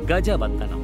கஜவந்தனம்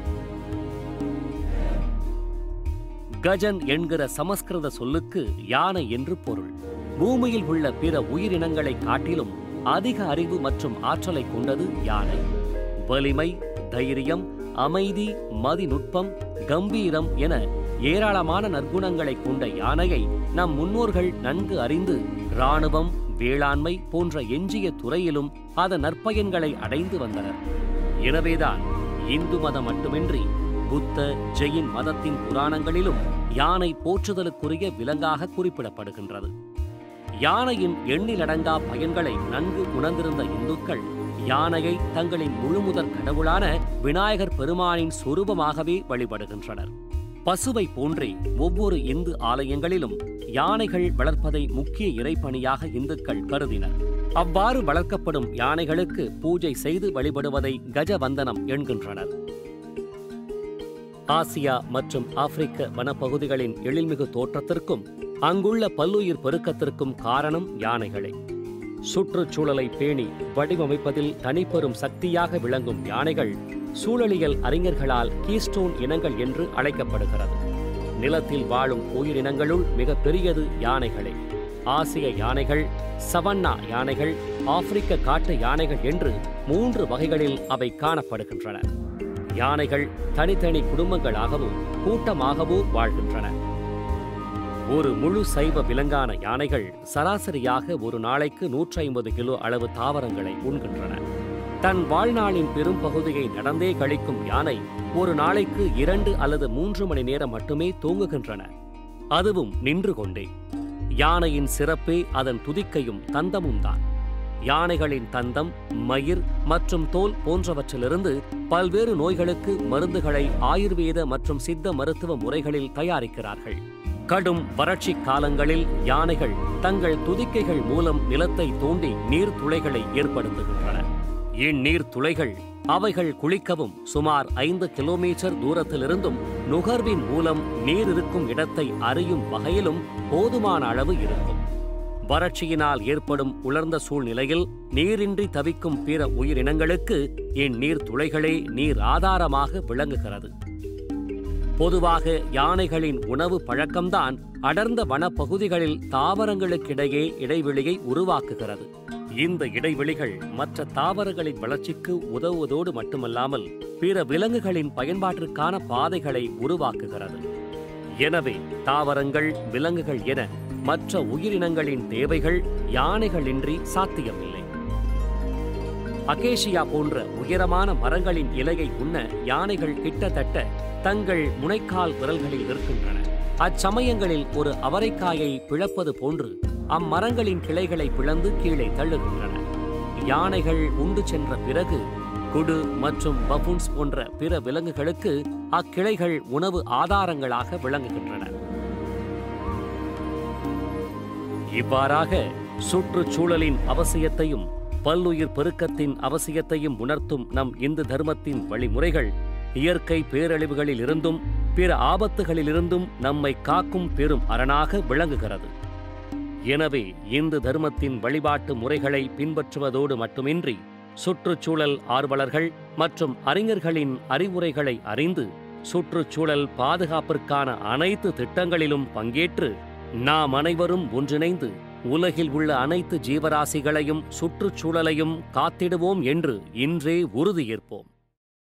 கஜன் என்கிற சமஸ்கிருத சொல்லுக்கு யானை என்று பொருள் பூமியில் உள்ள பிற உயிரினங்களை காட்டிலும் அதிக அறிவு மற்றும் ஆற்றலை கொண்டது யானை வலிமை தைரியம் அமைதி மதிநுட்பம் கம்பீரம் என ஏராளமான நற்குணங்களை கொண்ட யானையை நம் முன்னோர்கள் நன்கு அறிந்து இராணுவம் வேளாண்மை போன்ற எஞ்சிய துறையிலும் அதன் நற்பயன்களை அடைந்து வந்தனர் எனவேதான் இந்து மதம் மட்டுமின்றி புத்த ஜெயின் மதத்தின் புராணங்களிலும் யானை போற்றுதலுக்குரிய விலங்காக குறிப்பிடப்படுகின்றது யானையின் எண்ணிலடங்கா பயன்களை நன்கு உணர்ந்திருந்த இந்துக்கள் யானையை தங்களின் முழுமுதற் கடவுளான விநாயகர் பெருமானின் சொரூபமாகவே வழிபடுகின்றனர் பசுவை போன்றே ஒவ்வொரு இந்து ஆலயங்களிலும் யானைகள் வளர்ப்பதை முக்கிய இறைப்பணியாக இந்துக்கள் கருதினர் அவ்வாறு வளர்க்கப்படும் யானைகளுக்கு பூஜை செய்து வழிபடுவதை கஜவந்தனம் என்கின்றனர் ஆசியா மற்றும் ஆப்பிரிக்க வனப்பகுதிகளின் எழில்மிகு தோற்றத்திற்கும் அங்குள்ள பல்லுயிர் பெருக்கத்திற்கும் காரணம் யானைகளே சுற்றுச்சூழலை பேணி வடிவமைப்பதில் தனிப்பெரும் சக்தியாக விளங்கும் யானைகள் சூழலியல் அறிஞர்களால் கீஸ்டோன் இனங்கள் என்று அழைக்கப்படுகிறது நிலத்தில் வாழும் உயிரினங்களுள் மிக பெரியது யானைகளே ஆசிய யானைகள் சவன்னா யானைகள் ஆப்பிரிக்க காட்டு யானைகள் என்று மூன்று வகைகளில் அவை காணப்படுகின்றன யானைகள் தனித்தனி குடும்பங்களாகவும் கூட்டமாகவோ வாழ்கின்றன ஒரு முழு சைவ விலங்கான யானைகள் சராசரியாக ஒரு நாளைக்கு நூற்றி ஐம்பது கிலோ அளவு தாவரங்களை உண்கின்றன தன் வாழ்நாளின் பெரும் பகுதியை நடந்தே கழிக்கும் யானை ஒரு நாளைக்கு இரண்டு அல்லது மூன்று மணி நேரம் மட்டுமே தூங்குகின்றன அதுவும் நின்று கொண்டே யானையின் சிறப்பே அதன் துதிக்கையும் தந்தமும் தான் யானைகளின் தந்தம் மயிர் மற்றும் தோல் போன்றவற்றிலிருந்து பல்வேறு நோய்களுக்கு மருந்துகளை ஆயுர்வேத மற்றும் சித்த மருத்துவ முறைகளில் தயாரிக்கிறார்கள் கடும் வறட்சி காலங்களில் யானைகள் தங்கள் துதிக்கைகள் மூலம் நிலத்தை தோண்டி நீர்த்துளைகளை ஏற்படுத்துகின்றன இந்நீர் துளைகள் அவைகள் குளிக்கவும் சுமார் ஐந்து கிலோமீட்டர் தூரத்திலிருந்தும் நுகர்வின் மூலம் நீர் இருக்கும் இடத்தை அறியும் வகையிலும் போதுமான அளவு இருக்கும் வறட்சியினால் ஏற்படும் உலர்ந்த சூழ்நிலையில் நீரின்றி தவிக்கும் பிற உயிரினங்களுக்கு இந்நீர் துளைகளே நீர் ஆதாரமாக விளங்குகிறது பொதுவாக யானைகளின் உணவு பழக்கம்தான் அடர்ந்த வனப்பகுதிகளில் தாவரங்களுக்கிடையே இடைவெளியை உருவாக்குகிறது இந்த இடைவெளிகள் மற்ற தாவரங்களின் வளர்ச்சிக்கு உதவுவதோடு மட்டுமல்லாமல் பிற விலங்குகளின் பயன்பாட்டிற்கான பாதைகளை உருவாக்குகிறது எனவே தாவரங்கள் விலங்குகள் என மற்ற உயிரினங்களின் தேவைகள் யானைகளின்றி சாத்தியமில்லை அகேஷியா போன்ற உயரமான மரங்களின் இலையை உண்ண யானைகள் கிட்டத்தட்ட தங்கள் முனைக்கால் விரல்களில் நிற்கின்றன அச்சமயங்களில் ஒரு அவரைக்காயை பிளப்பது போன்று அம்மரங்களின் கிளைகளை பிளந்து கீழே தள்ளுகின்றன யானைகள் உண்டு சென்ற பிறகு குடு மற்றும் பஃபூன்ஸ் போன்ற பிற விலங்குகளுக்கு அக்கிளைகள் உணவு ஆதாரங்களாக விளங்குகின்றன இவ்வாறாக சுற்றுச்சூழலின் அவசியத்தையும் பல்லுயிர் பெருக்கத்தின் அவசியத்தையும் உணர்த்தும் நம் இந்து தர்மத்தின் வழிமுறைகள் இயற்கை பேரழிவுகளில் இருந்தும் பிற ஆபத்துகளிலிருந்தும் நம்மை காக்கும் பெரும் அரணாக விளங்குகிறது எனவே இந்து தர்மத்தின் வழிபாட்டு முறைகளை பின்பற்றுவதோடு மட்டுமின்றி சுற்றுச்சூழல் ஆர்வலர்கள் மற்றும் அறிஞர்களின் அறிவுரைகளை அறிந்து சுற்றுச்சூழல் பாதுகாப்பிற்கான அனைத்து திட்டங்களிலும் பங்கேற்று நாம் அனைவரும் ஒன்றிணைந்து உலகில் உள்ள அனைத்து ஜீவராசிகளையும் சுற்றுச்சூழலையும் காத்திடுவோம் என்று இன்றே உறுதியேற்போம்